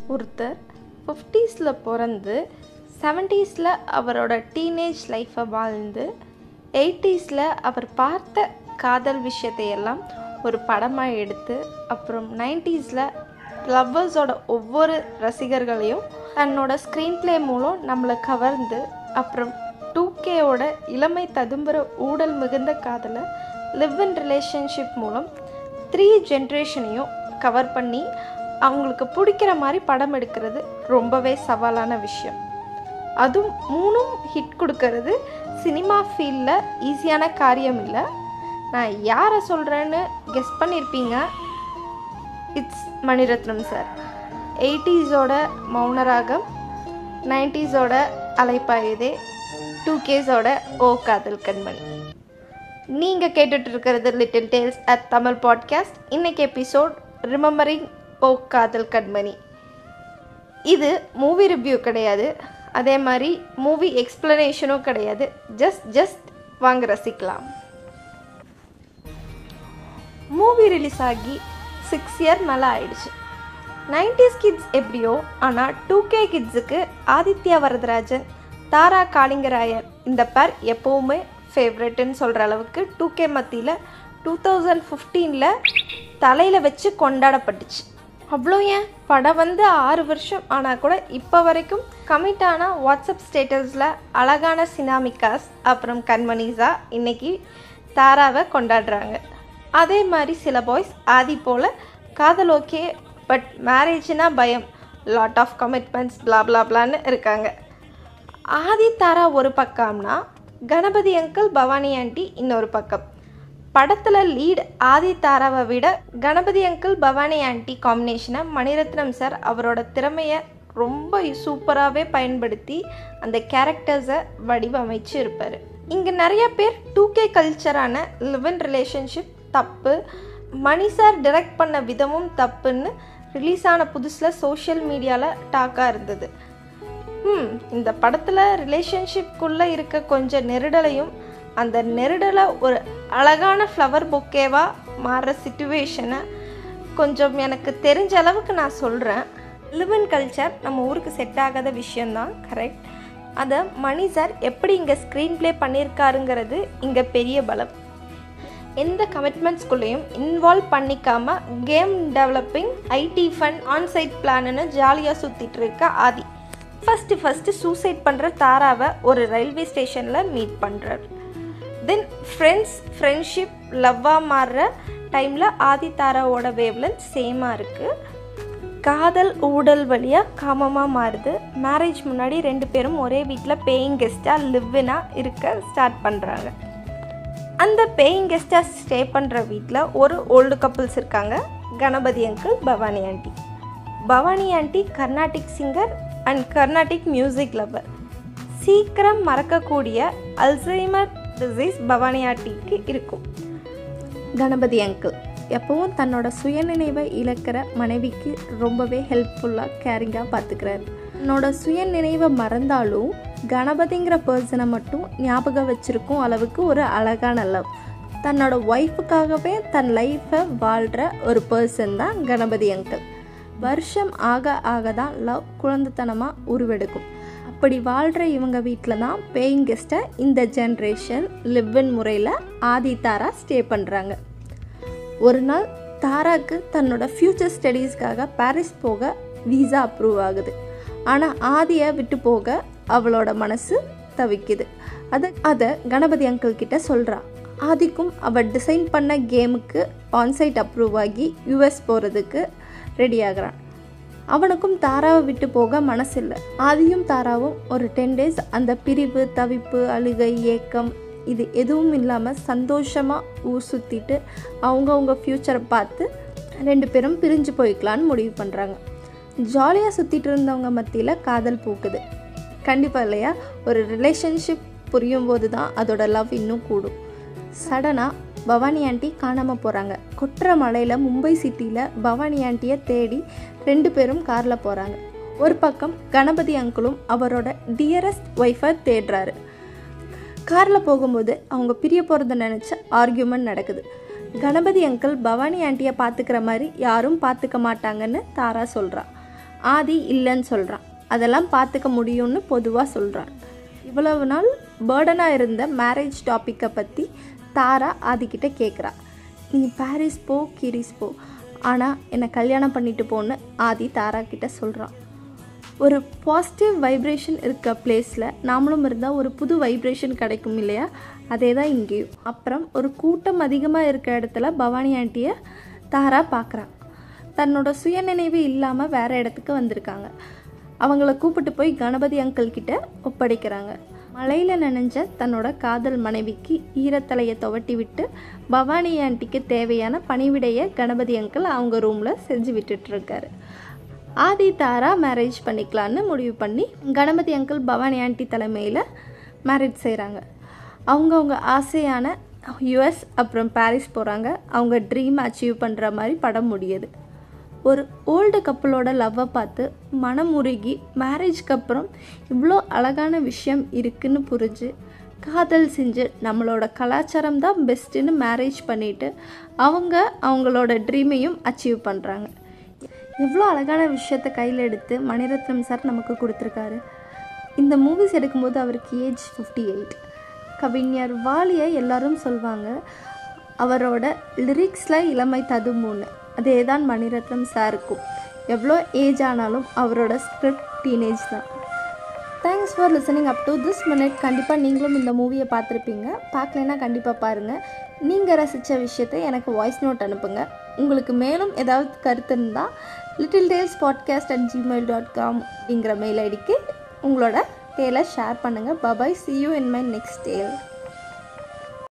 ஒருத்தர் ஃபிஃப்டீஸில் பிறந்து செவன்டீஸில் அவரோட டீனேஜ் லைஃப்பை வாழ்ந்து எயிட்டிஸில் அவர் பார்த்த காதல் விஷயத்தையெல்லாம் ஒரு படமாக எடுத்து அப்புறம் நைன்டீஸில் லவ்வர்ஸோட ஒவ்வொரு ரசிகர்களையும் தன்னோட ஸ்க்ரீன் ப்ளே மூலம் நம்மளை கவர்ந்து அப்புறம் டூ கேவோட இளமை ததும்புற ஊடல் மிகுந்த காதலை லிவ் இன் ரிலேஷன்ஷிப் மூலம் த்ரீ ஜென்ரேஷனையும் கவர் பண்ணி அவங்களுக்கு பிடிக்கிற மாதிரி படம் எடுக்கிறது ரொம்பவே சவாலான விஷயம் அதுவும் மூணும் ஹிட் கொடுக்கறது சினிமா ஃபீல்டில் ஈஸியான காரியம் இல்லை நான் யாரை சொல்கிறேன்னு கெஸ் பண்ணியிருப்பீங்க இட்ஸ் மணிரத்னம் சார் எயிட்டிஸோட மௌனராகம் நைன்டிஸோட அலைப்பாயுதே டூ கேஸோட ஓ காதல் கண்மணி நீங்கள் கேட்டுட்டு இருக்கிறது little tales at Tamil podcast இன்னைக்கு எபிசோட் ரிமெம்பரிங் ஓ காதல் கண்மணி இது மூவி ரிவ்யூ கிடையாது அதே மாதிரி மூவி எக்ஸ்ப்ளனேஷனும் கிடையாது ஜஸ்ட் ஜஸ்ட் வாங்க ரசிக்கலாம் மூவி ரிலீஸ் ஆகி சிக்ஸ் இயர் மேலே ஆயிடுச்சு நைன்டிஸ் கிட்ஸ் எப்படியோ ஆனால் டூ கே கிட்ஸுக்கு ஆதித்யா வரதராஜன் தாரா காளிங்கராயர் இந்த பேர் எப்போவுமே ஃபேவரெட்டுன்னு சொல்கிற அளவுக்கு டூ கே மத்தியில் டூ தௌசண்ட் ஃபிஃப்டீனில் தலையில் வச்சு கொண்டாடப்பட்டுச்சு அவ்வளோ ஏன் படம் வந்து ஆறு வருஷம் ஆனால் கூட இப்போ வரைக்கும் கமிட் ஆன வாட்ஸ்அப் ஸ்டேட்டஸில் அழகான சினாமிகாஸ் அப்புறம் கண்மணிஸா இன்னைக்கு தாராவை கொண்டாடுறாங்க அதே மாதிரி சில பாய்ஸ் ஆதி போல் காதல் ஓகே பட் மேரேஜ்னா பயம் lot of commitments blah blah பிளான்னு இருக்காங்க ஆதி தாரா ஒரு பக்கம்னா கணபதி அங்கிள் பவானி ஆண்டி இன்னொரு பக்கம் படத்தில் லீட் ஆதி தாராவை விட கணபதி அங்கிள் பவானி ஆண்டி காம்பினேஷனை மணிரத்னம் சார் அவரோட திறமையை ரொம்ப சூப்பராகவே பயன்படுத்தி அந்த கேரக்டர்ஸை வடிவமைச்சு இருப்பார் இங்கே நிறைய பேர் டூ கே கல்ச்சரான லிவ் இன் ரிலேஷன்ஷிப் தப்பு மணி சார் டிரெக்ட் பண்ண விதமும் தப்புன்னு ரிலீஸ் ஆன புதுசில் சோஷியல் மீடியாவில் டாக்காக இருந்தது ம் இந்த படத்தில் ரிலேஷன்ஷிப்குள்ளே இருக்க கொஞ்சம் நெருடலையும் அந்த நெருடலை ஒரு அழகான ஃப்ளவர் பொக்கேவாக மாறுற சுச்சுவேஷனை கொஞ்சம் எனக்கு தெரிஞ்ச அளவுக்கு நான் சொல்கிறேன் லிவ் இன் கல்ச்சர் நம்ம ஊருக்கு செட் ஆகாத விஷயந்தான் கரெக்ட் அதை மணி சார் எப்படி இங்கே ஸ்க்ரீன் ப்ளே பண்ணியிருக்காருங்கிறது இங்கே பெரிய பலம் எந்த கமிட்மெண்ட்ஸ்குள்ளேயும் இன்வால்வ் பண்ணிக்காம game developing IT fun onsite பிளான்னு ஜாலியாக சுற்றிட்டு இருக்க ஆதி ஃபஸ்ட்டு ஃபஸ்ட்டு சூசைட் பண்ணுற தாராவை ஒரு ரயில்வே ஸ்டேஷனில் மீட் பண்ணுறார் தென் ஃப்ரெண்ட்ஸ் ஃப்ரெண்ட்ஷிப் லவ்வாக மாறுற டைமில் ஆதி தாராவோட வேவ்லென்த் சேமாக இருக்குது காதல் ஊடல் வழியாக காமமாக மாறுது மேரேஜ் முன்னாடி ரெண்டு பேரும் ஒரே வீட்டில் பேயிங் கெஸ்ட்டாக லிவ்வினாக இருக்க ஸ்டார்ட் பண்ணுறாங்க அந்த பேயிங் கெஸ்ட்டாக ஸ்டே பண்ணுற வீட்டில் ஒரு ஓல்டு கப்புள்ஸ் இருக்காங்க Ganapathi uncle Bhavani aunty Bhavani aunty Carnatic singer and Carnatic music lover சீக்கிரம் மறக்கக்கூடிய அல்சைமர் டிசீஸ் பவானி ஆண்டிக்கு இருக்கும் கணபதி அங்கிள் எப்பவும் தன்னோட சுயநினைவை இழக்கிற மனைவிக்கு ரொம்பவே ஹெல்ப்ஃபுல்லாக கேரிங்காக பார்த்துக்கிறாரு தன்னோட சுயநினைவை மறந்தாலும் கணபதிங்கிற பர்சனை மட்டும் ஞாபகம் வச்சிருக்கும் அளவுக்கு ஒரு அழகான லவ் தன்னோட ஒய்ஃபுக்காகவே தன் லைஃப்பை வாழ்கிற ஒரு பர்சன் தான் கணபதி அங்கிள் வருஷம் ஆக ஆக தான் லவ் குழந்தைத்தனமாக உருவெடுக்கும் அப்படி வாழ்கிற இவங்க வீட்டில் தான் பேயிங் கெஸ்ட்டை இந்த ஜென்ரேஷன் லிவ்வின் முறையில் ஆதி தாரா ஸ்டே பண்ணுறாங்க ஒரு நாள் தாராக்கு தன்னோட ஃப்யூச்சர் ஸ்டடீஸ்க்காக பாரிஸ் போக வீசா அப்ரூவ் ஆகுது ஆனால் ஆதியை விட்டு போக அவளோட மனசு தவிக்குது அதை அதை கணபதி அங்கிள் கிட்ட சொல்கிறா ஆதிக்கும் அவள் டிசைன் பண்ண கேமுக்கு ஆன்சைட் அப்ரூவ் ஆகி யூஎஸ் போகிறதுக்கு ரெடி ஆகிறான் அவனுக்கும் தாராவை விட்டு போக மனசில்லை ஆதியும் தாராவும் ஒரு டென் டேஸ் அந்த பிரிவு தவிப்பு அழுகை ஏக்கம் இது எதுவும் இல்லாமல் சந்தோஷமாக ஊர் சுற்றிட்டு அவங்கவுங்க ஃப்யூச்சரை பார்த்து ரெண்டு பேரும் பிரிஞ்சு போய்க்கலான்னு முடிவு பண்ணுறாங்க ஜாலியாக சுற்றிட்டு இருந்தவங்க மத்தியில் காதல் பூக்குது கண்டிப்பாக இல்லையா ஒரு ரிலேஷன்ஷிப் புரியும் போது தான் அதோட லவ் இன்னும் கூடும் சடனாக பவானி ஆண்டி காணாமல் போகிறாங்க கொற்ற மலையில் மும்பை சிட்டியில் பவானி ஆண்டியை தேடி ரெண்டு பேரும் காரில் போகிறாங்க ஒரு பக்கம் கணபதி அங்கிளும் அவரோட டியரஸ்ட் ஒய்ஃபை தேடுறாரு காரில் போகும்போது அவங்க பிரிய போகிறத நினச்ச ஆர்கியூமெண்ட் நடக்குது கணபதி அங்கிள் பவானி ஆண்டியை பார்த்துக்கிற மாதிரி யாரும் பார்த்துக்க மாட்டாங்கன்னு தாரா சொல்கிறா ஆதி இல்லைன்னு சொல்கிறான் அதெல்லாம் பார்த்துக்க முடியும்னு பொதுவாக சொல்கிறான் இவ்வளவு நாள் பேர்டனாக இருந்த மேரேஜ் டாப்பிக்கை பற்றி தாரா ஆதிக்கிட்ட கேட்குறா நீ பாரிஸ் போ கிரிஸ் போ ஆனால் என்னை கல்யாணம் பண்ணிட்டு போன்னு ஆதி தாரா கிட்ட சொல்கிறான் ஒரு பாசிட்டிவ் வைப்ரேஷன் இருக்க பிளேஸில் நாமளும் இருந்தால் ஒரு புது வைப்ரேஷன் கிடைக்கும் இல்லையா அதே தான் இங்கேயும் அப்புறம் ஒரு கூட்டம் அதிகமாக இருக்க இடத்துல பவானி ஆண்டியை தாரா பார்க்குறான் தன்னோட சுயநினைவு இல்லாமல் வேறு இடத்துக்கு வந்திருக்காங்க அவங்கள கூப்பிட்டு போய் கணபதி அங்கிள் கிட்ட ஒப்படைக்கிறாங்க மழையில் நனைஞ்ச தன்னோட காதல் மனைவிக்கு ஈரத்தலையை துவட்டி விட்டு பவானி ஆண்டிக்கு தேவையான பணிவிடையை கணபதி அங்கிள் அவங்க ரூமில் செஞ்சு விட்டுட்ருக்காரு ஆதி தாரா மேரேஜ் பண்ணிக்கலான்னு முடிவு பண்ணி கணபதி அங்கிள் பவானி ஆண்டி தலைமையில் மேரேஜ் செய்கிறாங்க அவங்கவுங்க ஆசையான யுஎஸ் அப்புறம் பாரிஸ் போகிறாங்க அவங்க ட்ரீம் அச்சீவ் பண்ணுற மாதிரி படம் முடியுது ஒரு ஓல்டு கப்பலோட லவ்வை பார்த்து மனம் உருகி மேரேஜ்க்கு அப்புறம் இவ்வளோ அழகான விஷயம் இருக்குன்னு புரிஞ்சு காதல் செஞ்சு நம்மளோட கலாச்சாரம் தான் பெஸ்ட்டுன்னு மேரேஜ் பண்ணிவிட்டு அவங்க அவங்களோட ட்ரீமையும் அச்சீவ் பண்ணுறாங்க எவ்வளோ அழகான விஷயத்த கையில் எடுத்து மணிரத்னம் சார் நமக்கு கொடுத்துருக்காரு இந்த மூவிஸ் எடுக்கும்போது அவருக்கு ஏஜ் ஃபிஃப்டி எயிட் கவிஞர் வாலியை எல்லாரும் சொல்வாங்க அவரோட லிரிக்ஸில் இளமை ததும்புன்னு அதே தான் மணிரத்னம் சாருக்கும் எவ்வளோ ஏஜ் ஆனாலும் அவரோட ஸ்கிரிப்ட் டீனேஜ் தான் thanks for listening up to this minute கண்டிப்பாக நீங்களும் இந்த மூவியை பார்த்துருப்பீங்க பார்க்கலைன்னா கண்டிப்பாக பாருங்கள் நீங்கள் ரசித்த விஷயத்தை எனக்கு வாய்ஸ் நோட் அனுப்புங்க உங்களுக்கு மேலும் ஏதாவது கருத்து இருந்தால் little tales podcast at Gmail dot com அப்படிங்கிற மெயில் ஐடிக்கு உங்களோட டேலை ஷேர் பண்ணுங்கள் bye bye see you in my next Dale